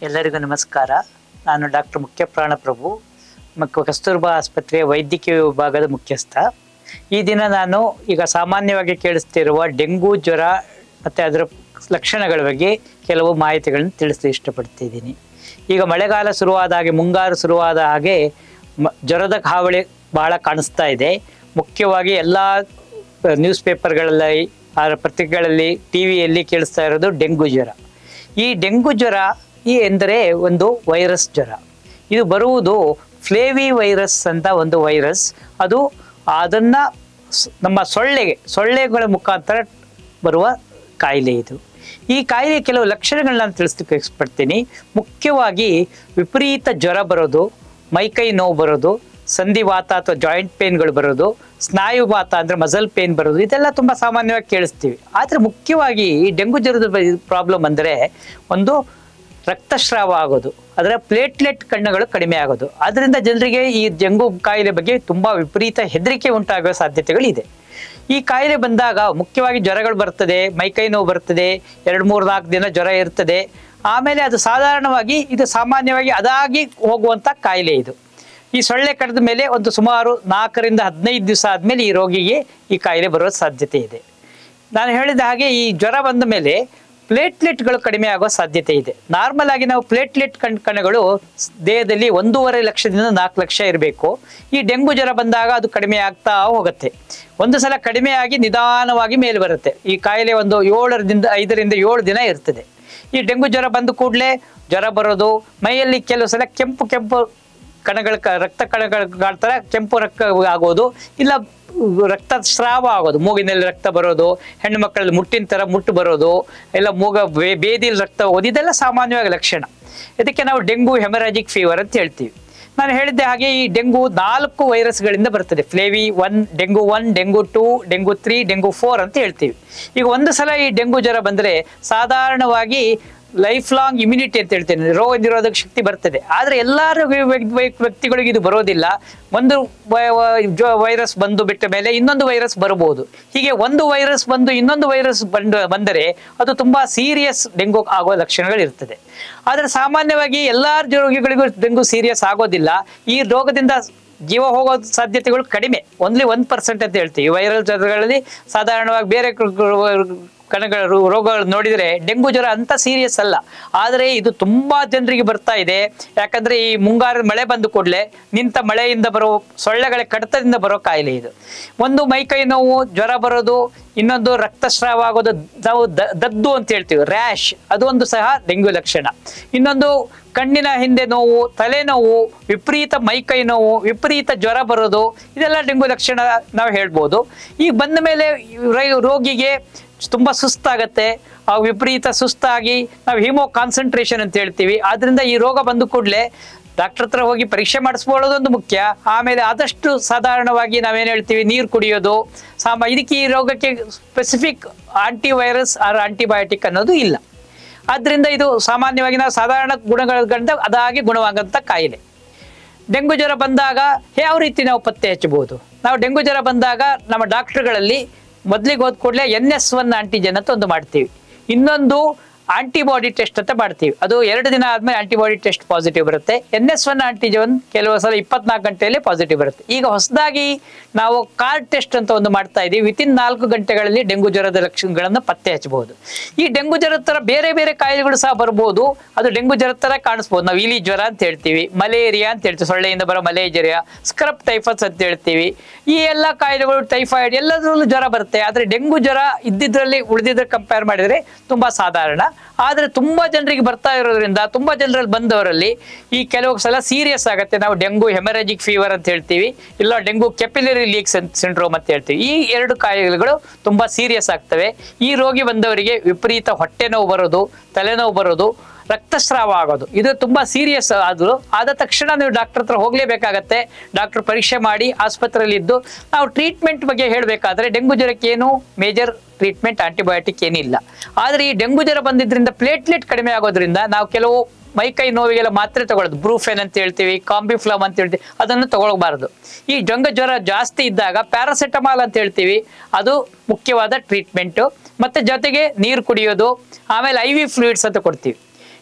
ಎಲ್ಲರಿಗೂ ನಮಸ್ಕಾರ ನಾನು ಡಾಕ್ಟರ್ ಮುಖ್ಯ ಪ್ರಾಣಪ್ರಭು ಮತ್ತು ಕಸ್ತೂರ್ಬಾ ಆಸ್ಪತ್ರೆಯ ವೈದ್ಯಕೀಯ ವಿಭಾಗದ ಮುಖ್ಯಸ್ಥ ಈ ದಿನ ನಾನು ಈಗ ಸಾಮಾನ್ಯವಾಗಿ ಕೇಳಿಸ್ತಿರುವ ಡೆಂಗು ಜ್ವರ ಮತ್ತು ಅದರ ಲಕ್ಷಣಗಳ ಬಗ್ಗೆ ಕೆಲವು ಮಾಹಿತಿಗಳನ್ನು ತಿಳಿಸಲು ಇಷ್ಟಪಡ್ತಿದ್ದೀನಿ ಈಗ ಮಳೆಗಾಲ ಶುರುವಾದ ಹಾಗೆ ಮುಂಗಾರು ಶುರುವಾದ ಹಾಗೆ ಮ ಜ್ವರದ ಹಾವಳಿ ಬಹಳ ಕಾಣಿಸ್ತಾ ಇದೆ ಮುಖ್ಯವಾಗಿ ಎಲ್ಲ ನ್ಯೂಸ್ ಪೇಪರ್ಗಳಲ್ಲಿ ಆ ಪತ್ರಿಕೆಗಳಲ್ಲಿ ಟಿ ವಿಯಲ್ಲಿ ಕೇಳಿಸ್ತಾ ಇರೋದು ಡೆಂಗು ಜ್ವರ ಈ ಡೆಂಗು ಜ್ವರ ಈ ಎಂದರೆ ಒಂದು ವೈರಸ್ ಜ್ವರ ಇದು ಬರುವುದು ಫ್ಲೇವಿ ವೈರಸ್ ಅಂತ ಒಂದು ವೈರಸ್ ಅದು ಅದನ್ನು ನಮ್ಮ ಸೊಳ್ಳೆಗೆ ಸೊಳ್ಳೆಗಳ ಮುಖಾಂತರ ಬರುವ ಕಾಯಿಲೆ ಇದು ಈ ಕಾಯಿಲೆ ಕೆಲವು ಲಕ್ಷಣಗಳನ್ನ ನಾನು ತಿಳಿಸ್ಲಿಕ್ಕೆ ಇಷ್ಟಪಡ್ತೀನಿ ಮುಖ್ಯವಾಗಿ ವಿಪರೀತ ಜ್ವರ ಬರೋದು ಮೈಕೈ ನೋವು ಬರೋದು ಸಂಧಿವಾತ ಅಥವಾ ಜಾಯಿಂಟ್ ಪೇನ್ಗಳು ಬರೋದು ಸ್ನಾಯುವಾತ ಅಂದರೆ ಮಸಲ್ ಪೇನ್ ಬರೋದು ಇದೆಲ್ಲ ತುಂಬ ಸಾಮಾನ್ಯವಾಗಿ ಕೇಳಿಸ್ತೀವಿ ಆದರೆ ಮುಖ್ಯವಾಗಿ ಈ ಡೆಂಗು ಜ್ವರದ ಪ್ರಾಬ್ಲಮ್ ಅಂದರೆ ಒಂದು ರಕ್ತಸ್ರಾವ ಆಗೋದು ಅದರ ಪ್ಲೇಟ್ಲೆಟ್ ಕಣ್ಣುಗಳು ಕಡಿಮೆ ಆಗೋದು ಅದರಿಂದ ಜನರಿಗೆ ಈ ಡೆಂಗು ಕಾಯಿಲೆ ಬಗ್ಗೆ ತುಂಬ ವಿಪರೀತ ಹೆದರಿಕೆ ಉಂಟಾಗುವ ಸಾಧ್ಯತೆಗಳಿದೆ ಈ ಕಾಯಿಲೆ ಬಂದಾಗ ಮುಖ್ಯವಾಗಿ ಜ್ವರಗಳು ಬರ್ತದೆ ಮೈಕೈ ನೋವು ಬರ್ತದೆ ಎರಡು ಮೂರು ನಾಲ್ಕು ದಿನ ಜ್ವರ ಇರ್ತದೆ ಆಮೇಲೆ ಅದು ಸಾಧಾರಣವಾಗಿ ಇದು ಸಾಮಾನ್ಯವಾಗಿ ಅದಾಗಿ ಹೋಗುವಂಥ ಕಾಯಿಲೆ ಇದು ಈ ಸೊಳ್ಳೆ ಕಡಿದ ಮೇಲೆ ಒಂದು ಸುಮಾರು ನಾಲ್ಕರಿಂದ ಹದಿನೈದು ದಿವಸ ಆದಮೇಲೆ ಈ ರೋಗಿಗೆ ಈ ಕಾಯಿಲೆ ಬರೋ ಸಾಧ್ಯತೆ ಇದೆ ನಾನು ಹೇಳಿದ ಹಾಗೆ ಈ ಜ್ವರ ಬಂದ ಮೇಲೆ ಪ್ಲೇಟ್ಲೆಟ್ಗಳು ಕಡಿಮೆ ಆಗೋ ಸಾಧ್ಯತೆ ಇದೆ ನಾರ್ಮಲ್ ಆಗಿ ನಾವು ಪ್ಲೇಟ್ಲೆಟ್ ಕಣ್ ಕಣಗಳು ಸ್- ದೇಹದಲ್ಲಿ ಒಂದೂವರೆ ಲಕ್ಷದಿಂದ ನಾಲ್ಕು ಲಕ್ಷ ಇರಬೇಕು ಈ ಡೆಂಗು ಜ್ವರ ಬಂದಾಗ ಅದು ಕಡಿಮೆ ಆಗ್ತಾ ಹೋಗುತ್ತೆ ಒಂದು ಸಲ ಕಡಿಮೆ ಆಗಿ ನಿಧಾನವಾಗಿ ಮೇಲೆ ಬರುತ್ತೆ ಈ ಕಾಯಿಲೆ ಒಂದು ಏಳರಿಂದ ಐದರಿಂದ ಏಳು ದಿನ ಇರ್ತದೆ ಈ ಡೆಂಗು ಜ್ವರ ಬಂದ ಕೂಡಲೇ ಜ್ವರ ಬರೋದು ಮೈಯಲ್ಲಿ ಕೆಲವು ಸಲ ಕೆಂಪು ಕೆಂಪು ಕಣಗಳ ಕ- ರಕ್ತ ಕಣಗಳ ಥರ ಕೆಂಪು ರಕ್ತ ಆಗೋದು ಇಲ್ಲ ರಕ್ತ ಸ್ರಾವ ಆಗೋದು ಮೂಗಿನಲ್ಲಿ ರಕ್ತ ಬರೋದು ಹೆಣ್ಣು ಮಕ್ಕಳಲ್ಲಿ ಮುಟ್ಟಿನ ಥರ ಮುಟ್ಟು ಬರೋದು ಇಲ್ಲ ಮೂಗ ಬೇ ಬೇದಿಲಿ ರಕ್ತ ಹೋಗೋದು ಇದೆಲ್ಲ ಸಾಮಾನ್ಯವಾಗಿ ಲಕ್ಷಣ ಇದಕ್ಕೆ ನಾವು ಡೆಂಗು ಹೆಮರಾಜಿಕ್ ಫೀವರ್ ಅಂತ ಹೇಳ್ತೀವಿ ನಾನು ಹೇಳಿದ್ದೆ ಹಾಗೆ ಈ ಡೆಂಗು ನಾಲ್ಕು ವೈರಸ್ಗಳಿಂದ ಬರ್ತದೆ ಫ್ಲೇವಿ one dengue one dengue two dengue three dengue four ಅಂತ ಹೇಳ್ತೀವಿ ಈಗ ಒಂದು ಸಲ ಈ ಡೆಂಗು ಜ್ವರ ಬಂದರೆ ಸಾಧಾರಣವಾಗಿ ಲೈಫ್ ಲಾಂಗ್ ಇಮ್ಯುನಿಟಿ ಅಂತ ಹೇಳ್ತೇನೆ ರೋಗ ನಿರೋಧಕ ಶಕ್ತಿ ಬರ್ತದೆ ಆದರೆ ಎಲ್ಲ ವ್ಯಕ್ತಿಗಳಿಗೆ ಇದು ಬರೋದಿಲ್ಲ ಒಂದು ವೈ- ವೈ- ಜೊ- ವೈರಸ್ ಬಂದು ಬಿಟ್ಟ ಮೇಲೆ ಇನ್ನೊಂದು ವೈರಸ್ ಬರಬಹುದು ಹೀಗೆ ಒಂದು ವೈರಸ್ ಬಂದು ಇನ್ನೊಂದು ವೈರಸ್ ಬಂದು ಬಂದರೆ ಅದು ತುಂಬಾ ಸೀರಿಯಸ್ ಡೆಂಗು ಆಗುವ ಲಕ್ಷಣಗಳಿರ್ತದೆ ಆದರೆ ಸಾಮಾನ್ಯವಾಗಿ ಎಲ್ಲ ರೋಗಿಗಳಿಗೂ ಡೆಂಗು ಸೀರಿಯಸ್ ಆಗೋದಿಲ್ಲ ಈ ರೋಗದಿಂದ ಜೀವ ಹೋಗೋ ಸಾಧ್ಯತೆಗಳು ಕಡಿಮೆ ಓನ್ಲಿ ಒನ್ ಪರ್ಸೆಂಟ್ ಅಂತ ಹೇಳ್ತೀವಿ ವೈರಲ್ ಜ್ವರಗಳಲ್ಲಿ ಸಾಧಾರಣವಾಗಿ ಬೇರೆ ಕ- ಕ- ಕಣಗಳ ರೋ- ರೋಗಗಳು ನೋಡಿದರೆ ಡೆಂಗು ಜ್ವರ ಅಂತ ಸೀರಿಯಸ್ ಅಲ್ಲ ಆದರೆ ಇದು ತುಂಬಾ ಜನರಿಗೆ ಬರ್ತಾ ಇದೆ ಯಾಕಂದ್ರೆ ಈ ಮುಂಗಾರು ಮಳೆ ಬಂದು ಕೂಡಲೇ ನಿಂತ ಮಳೆಯಿಂದ ಬರೋ ಸೊಳ್ಳೆಗಳ ಕಡತದಿಂದ ಬರೋ ಕಾಯಿಲೆ ಇದು ಒಂದು ಮೈಕೈ ನೋವು ಜ್ವರ ಬರೋದು ಇನ್ನೊಂದು ರಕ್ತಸ್ರಾವ ಆಗೋದು ನಾವು ದ- ದದ್ದು ಅಂತ ಹೇಳ್ತೀವಿ ರ್ಯಾಶ್ ಅದು ಒಂದು ಸಹ ಡೆಂಗ್ಯೂ ಲಕ್ಷಣ ಇನ್ನೊಂದು ಕಣ್ಣಿನ ಹಿಂದೆ ನೋವು ತಲೆನೋವು ವಿಪರೀತ ಮೈಕೈ ನೋವು ವಿಪರೀತ ಜ್ವರ ಬರೋದು ಇದೆಲ್ಲ ಡೆಂಗು ಲಕ್ಷಣ ನಾವು ಹೇಳ್ಬೋದು ಈಗ ಬಂದ ಮೇಲೆ ರೈ- ರೋಗಿಗೆ ತುಂಬಾ ಸುಸ್ತಾಗತ್ತೆ ಆ ವಿಪರೀತ ಸುಸ್ತಾಗಿ ನಾವು ಹಿಮೋ ಕಾನ್ಸಂಟ್ರೇಷನ್ ಅಂತ ಹೇಳ್ತೀವಿ ಆದ್ರಿಂದ ಈ ರೋಗ ಬಂದ ಕೂಡಲೇ ಡಾಕ್ಟರ್ ಹತ್ರ ಹೋಗಿ ಪರೀಕ್ಷೆ ಮಾಡಿಸ್ಕೊಳ್ಳೋದೊಂದು ಮುಖ್ಯ ಆಮೇಲೆ ಆದಷ್ಟು ಸಾಧಾರಣವಾಗಿ ನಾವೇನು ಹೇಳ್ತೀವಿ ನೀರು ಕುಡಿಯೋದು ಸಾಮ ಇದಕ್ಕೆ ಈ ರೋಗಕ್ಕೆ ಸ್ಪೆಸಿಫಿಕ್ ಆಂಟಿವೈರಸ್ ಆರ್ ಆಂಟಿಬಯೋಟಿಕ್ ಅನ್ನೋದು ಇಲ್ಲ ಆದ್ರಿಂದ ಇದು ಸಾಮಾನ್ಯವಾಗಿ ನಾವು ಸಾಧಾರಣ ಗುಣಗಳಿಂದ ಅದಾಗಿ ಗುಣವಾಗಂತ ಕಾಯಿಲೆ ಡೆಂಗು ಜ್ವರ ಬಂದಾಗ ಯಾವ ರೀತಿ ನಾವು ಪತ್ತೆ ಹಚ್ಚಬಹುದು ನಾವು ಡೆಂಗು ಜ್ವರ ಬಂದಾಗ ನಮ್ಮ ಡಾಕ್ಟರ್ಗಳಲ್ಲಿ ಮೊದಲಿಗೆ ಹೋದ ಕೂಡಲೇ ಎನ್ ಎಸ್ ಒನ್ ಆಂಟಿಜೆನ್ ಅಂತ ಒಂದು ಮಾಡ್ತೀವಿ ಇನ್ನೊಂದು ಆಂಟಿಬಾಡಿ ಟೆಸ್ಟ್ ಅಂತ ಮಾಡ್ತೀವಿ ಅದು ಎರಡು ದಿನ ಆದ್ಮೇಲೆ ಆಂಟಿಬಾಡಿ ಟೆಸ್ಟ್ ಪಾಸಿಟಿವ್ ಬರುತ್ತೆ ಎನ್ ಎಸ್ ಒನ್ ಆಂಟಿಜನ್ ಕೆಲವು ಸಲ ಇಪ್ಪತ್ನಾಲ್ಕು ಗಂಟೆಯಲ್ಲಿ ಪಾಸಿಟಿವ್ ಬರುತ್ತೆ ಈಗ ಹೊಸದಾಗಿ ನಾವು ಕಾರ್ ಟೆಸ್ಟ್ ಅಂತ ಒಂದು ಮಾಡ್ತಾ ಇದೀವಿ ವಿತಿನ್ ನಾಲ್ಕು ಗಂಟೆಗಳಲ್ಲಿ ಡೆಂಗು ಜ್ವರದ ಲಕ್ಷಣಗಳನ್ನು ಪತ್ತೆ ಹಚ್ಚಬಹುದು ಈ ಡೆಂಗು ಜ್ವರದ ತರ ಬೇರೆ ಬೇರೆ ಕಾಯಿಲೆಗಳು ಸಹ ಬರ್ಬೋದು ಅದು ಡೆಂಗು ಜ್ವರದ ತರ ಕಾಣಿಸ್ಬೋದು ನಾವು ಇಲಿ ಜ್ವರ ಅಂತ ಹೇಳ್ತೀವಿ ಮಲೇರಿಯಾ ಅಂತ ಹೇಳ್ತೀವಿ ಸೊಳ್ಳೆಯಿಂದ ಬರೋ ಮಲೇರಿಯಾ ಸ್ಕ್ರಬ್ ಟೈಫಸ್ ಅಂತ ಹೇಳ್ತೀವಿ ಈ ಎಲ್ಲ ಕಾಯಿಲೆಗಳು ಟೈಫಾಯ್ಡ್ ಎಲ್ಲದರಲ್ಲೂ ಜ್ವರ ಬರುತ್ತೆ ಆದರೆ ಡೆಂಗು ಜ್ವರ ಇದ್ದಿದ್ರಲ್ಲಿ ಉಳಿದಿದ್ರೆ ಕಂಪೇರ್ ಮಾಡಿದ್ರೆ ತುಂಬಾ ಸಾಧಾರಣ ಆದರೆ ತುಂಬಾ ಜನರಿಗೆ ಬರ್ತಾ ಇರೋದ್ರಿಂದ ತುಂಬಾ ಜನರಲ್ಲಿ ಬಂದವರಲ್ಲಿ ಈ ಕೆಲವು ಸಲ ಸೀರಿಯಸ್ ಆಗುತ್ತೆ ನಾವು ಡೆಂಗು ಹೆಮರಾಜಿಕ್ ಫೀವರ್ ಅಂತ ಹೇಳ್ತೀವಿ ಇಲ್ಲ ಡೆಂಗು ಕೆಪಿಲರಿ ಲೀಕ್ ಸಿಂಡ್ರೋಮ್ ಅಂತ ಹೇಳ್ತೀವಿ ಈ ಎರಡು ಕಾಯಿಲೆಗಳು ತುಂಬಾ ಸೀರಿಯಸ್ ಆಗ್ತವೆ ಈ ರೋಗಿ ಬಂದವರಿಗೆ ವಿಪರೀತ ಹೊಟ್ಟೆ ನೋವು ಬರೋದು ತಲೆನೋವು ಬರೋದು ರಕ್ತಸ್ರಾವ ಆಗೋದು ಇದು ತುಂಬಾ ಸೀರಿಯಸ್ ಆದ್ರು ಆದ ತಕ್ಷಣ ನೀವು ಡಾಕ್ಟರ್ ಹತ್ರ ಹೋಗ್ಲೇಬೇಕಾಗತ್ತೆ ಡಾಕ್ಟರ್ ಪರೀಕ್ಷೆ ಮಾಡಿ ಆಸ್ಪತ್ರೆಯಲ್ಲಿ ಇದ್ದು ನಾವು ಟ್ರೀಟ್ಮೆಂಟ್ ಬಗ್ಗೆ ಹೇಳಬೇಕಾದ್ರೆ ಡೆಂಗು ಜ್ವರಕ್ಕೆ ಏನು ಮೇಜರ್ ಟ್ರೀಟ್ಮೆಂಟ್ ಆಂಟಿಬಯೋಟಿಕ್ ಏನಿಲ್ಲ ಆದರೆ ಈ ಡೆಂಗು ಜ್ವರ ಬಂದಿದ್ರಿಂದ ಪ್ಲೇಟ್ಲೆಟ್ ಕಡಿಮೆ ಆಗೋದ್ರಿಂದ ನಾವು ಕೆಲವು ಮೈಕೈ ನೋವಿಗೆಲ್ಲ ಮಾತ್ರೆ ತಗೊಳ್ಳೋದು ಬ್ರೂಫೆನ್ ಅಂತ ಹೇಳ್ತೀವಿ ಕಾಂಬಿಫ್ಲಮ್ ಅಂತ ಹೇಳ್ತೀವಿ ಅದನ್ನು ತಗೊಳ್ಬಾರ್ದು ಈ ಡೆಂಗು ಜ್ವರ ಜಾಸ್ತಿ ಇದ್ದಾಗ ಪ್ಯಾರಾಸೆಟಮಾಲ್ ಅಂತ ಹೇಳ್ತೀವಿ ಅದು ಮುಖ್ಯವಾದ ಟ್ರೀಟ್ಮೆಂಟು ಮತ್ತೆ ಜೊತೆಗೆ ನೀರು ಕುಡಿಯೋದು ಆಮೇಲೆ ಐ ವಿ ಫ್ಲೂಯಿಡ್ಸ್ ಅಂತ ಕೊಡ್ತೀವಿ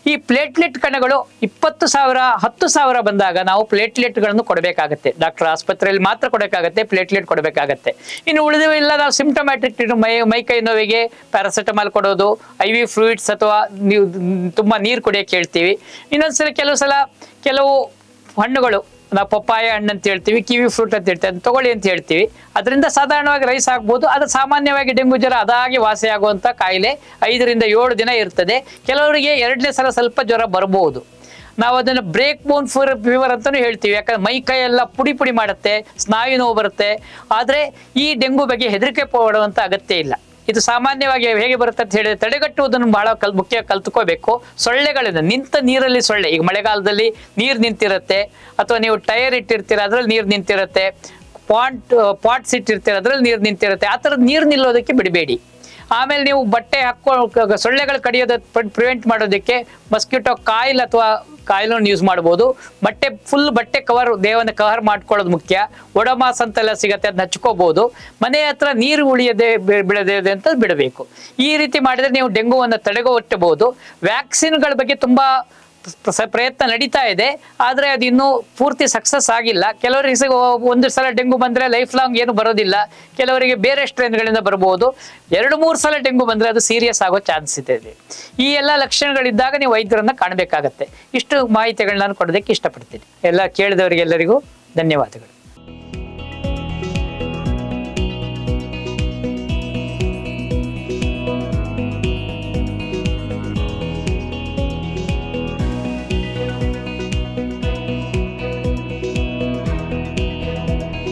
ಈ ಪ್ಲೇಟ್ಲೆಟ್ ಕಣಗಳು ಇಪ್ಪತ್ತು ಸಾವಿರ ಹತ್ತು ಸಾವಿರ ಬಂದಾಗ ನಾವು ಪ್ಲೇಟ್ಲೆಟ್ಗಳನ್ನು ಕೊಡಬೇಕಾಗತ್ತೆ ಡಾಕ್ಟರ್ ಆಸ್ಪತ್ರೆಯಲ್ಲಿ ಮಾತ್ರ ಕೊಡಬೇಕಾಗತ್ತೆ ಪ್ಲೇಟ್ಲೆಟ್ ಕೊಡಬೇಕಾಗತ್ತೆ ಇನ್ನು ಉಳಿದವೆಲ್ಲ ನಾವು ಸಿಂಪ್ಟಮ್ಯಾಟಿಕ್ ಮೈ ಮೈಕೈ ನೋವಿಗೆ ಪ್ಯಾರಾಸಿಟಮಾಲ್ ಕೊಡೋದು ಐ ವಿ ಫ್ಲೂಯಿಡ್ಸ್ ಅಥವಾ ನೀವು ತುಂಬ ನೀರು ಕುಡಿಯೋಕೆ ಹೇಳ್ತೀವಿ ಇನ್ನೊಂದ್ಸಲ ಕೆಲವು ಸಲ ಕೆಲವು ಹಣ್ಣುಗಳು ನಾವು ಪಪ್ಪಾಯ ಹಣ್ಣು ಅಂತ ಹೇಳ್ತೀವಿ ಕಿವಿ ಫ್ರೂಟ್ ಅಂತ ಹೇಳ್ತೀವಿ ಅದನ್ನ ತಗೊಳ್ಳಿ ಅಂತ ಹೇಳ್ತೀವಿ ಅದರಿಂದ ಸಾಧಾರಣವಾಗಿ ರೈಸ್ ಆಗ್ಬೋದು ಅದು ಸಾಮಾನ್ಯವಾಗಿ ಡೆಂಗು ಜ್ವರ ಅದಾಗಿ ವಾಸಿ ಆಗುವಂಥ ಕಾಯಿಲೆ ಐದರಿಂದ ಏಳು ದಿನ ಇರ್ತದೆ ಕೆಲವರಿಗೆ ಎರಡನೇ ಸಲ ಸ್ವಲ್ಪ ಜ್ವರ ಬರ್ಬೋದು ನಾವು ಅದನ್ನು ಬ್ರೇಕ್ ಬೋನ್ ಫೀವರ್ ಫೀವರ್ ಅಂತಲೂ ಹೇಳ್ತೀವಿ ಯಾಕಂದ್ರೆ ಮೈ ಕೈ ಎಲ್ಲ ಪುಡಿ ಪುಡಿ ಮಾಡುತ್ತೆ ಸ್ನಾಯು ನೋವು ಬರುತ್ತೆ ಆದರೆ ಈ ಡೆಂಗು ಬಗ್ಗೆ ಹೆದರಿಕೆ ಪಡುವಂಥ ಅಗತ್ಯ ಇಲ್ಲ ಇದು ಸಾಮಾನ್ಯವಾಗಿ ಹೇಗೆ ಬರುತ್ತೆ ಅಂತ ಹೇಳಿದ್ರೆ ತಡೆಗಟ್ಟುವುದನ್ನು ಬಹಳ ಕಲ್ ಮುಖ್ಯ ಕಲ್ತ್ಕೋಬೇಕು ಸೊಳ್ಳೆಗಳಿಂದ ನಿಂತ ನೀರಲ್ಲಿ ಸೊಳ್ಳೆ ಈಗ ಮಳೆಗಾಲದಲ್ಲಿ ನೀರು ನಿಂತಿರುತ್ತೆ ಅಥವಾ ನೀವು ಟೈರ್ ಇಟ್ಟಿರ್ತೀರ ಅದ್ರಲ್ಲಿ ನೀರು ನಿಂತಿರುತ್ತೆ ಪಾಟ್ ಪಾಟ್ಸ್ ಇಟ್ಟಿರ್ತೀರ ಅದ್ರಲ್ಲಿ ನೀರು ನಿಂತಿರುತ್ತೆ ಆ ಥರದ್ದು ನೀರು ನಿಲ್ಲೋದಕ್ಕೆ ಬಿಡಬೇಡಿ ಆಮೇಲೆ ನೀವು ಬಟ್ಟೆ ಹಾಕೋ ಸೊಳ್ಳೆಗಳು ಕಡಿಯೋದ ಪ್ರಿವೆಂಟ್ ಮಾಡೋದಕ್ಕೆ ಮಸ್ಕಿಟೋ ಕಾಯಿಲ್ ಅಥವಾ ಕಾಯಿಲನ್ನು ಯೂಸ್ ಮಾಡ್ಬೋದು ಬಟ್ಟೆ ಫುಲ್ ಬಟ್ಟೆ ಕವರ್ ದೇಹವನ್ನು ಕವರ್ ಮಾಡ್ಕೊಳ್ಳೋದು ಮುಖ್ಯ ಒಡಮಾಸ್ ಅಂತೆಲ್ಲ ಸಿಗತ್ತೆ ಅದನ್ನ ಹಚ್ಕೋಬಹುದು ಮನೆ ಹತ್ರ ನೀರು ಉಳಿಯದೆ ಬಿ- ಬಿಡದೆ ಅಂತ ಬಿಡಬೇಕು ಈ ರೀತಿ ಮಾಡಿದ್ರೆ ನೀವು ಡೆಂಗುವನ್ನು ತಡೆಗಟ್ಟಬಹುದು ವ್ಯಾಕ್ಸಿನ್ಗಳ ಬಗ್ಗೆ ತುಂಬಾ ಸ- ಪ್ರಯತ್ನ ನಡೀತಾ ಇದೆ ಆದರೆ ಅದು ಇನ್ನೂ ಪೂರ್ತಿ ಸಕ್ಸಸ್ ಆಗಿಲ್ಲ ಕೆಲವರಿಗೆ ಸ- ಒಂದು ಸಲ ಡೆಂಗು ಬಂದರೆ ಲೈಫ್ ಲಾಂಗ್ ಏನು ಬರೋದಿಲ್ಲ ಕೆಲವರಿಗೆ ಬೇರೆ ಸ್ಟ್ರೈನ್ಗಳಿಂದ ಬರಬಹುದು ಎರಡು ಮೂರು ಸಲ ಡೆಂಗು ಬಂದರೆ ಅದು ಸೀರಿಯಸ್ ಆಗೋ ಚಾನ್ಸ್ ಇದೆ ಈ ಎಲ್ಲ ಲಕ್ಷಣಗಳಿದ್ದಾಗ ನೀವು ವೈದ್ಯರನ್ನ ಕಾಣಬೇಕಾಗತ್ತೆ ಇಷ್ಟು ಮಾಹಿತಿಗಳನ್ನ ನಾನು ಕೊಡೋದಕ್ಕೆ ಇಷ್ಟಪಡ್ತೀನಿ ಎಲ್ಲ ಕೇಳಿದವರಿಗೆಲ್ಲರಿಗೂ ಧನ್ಯವಾದಗಳು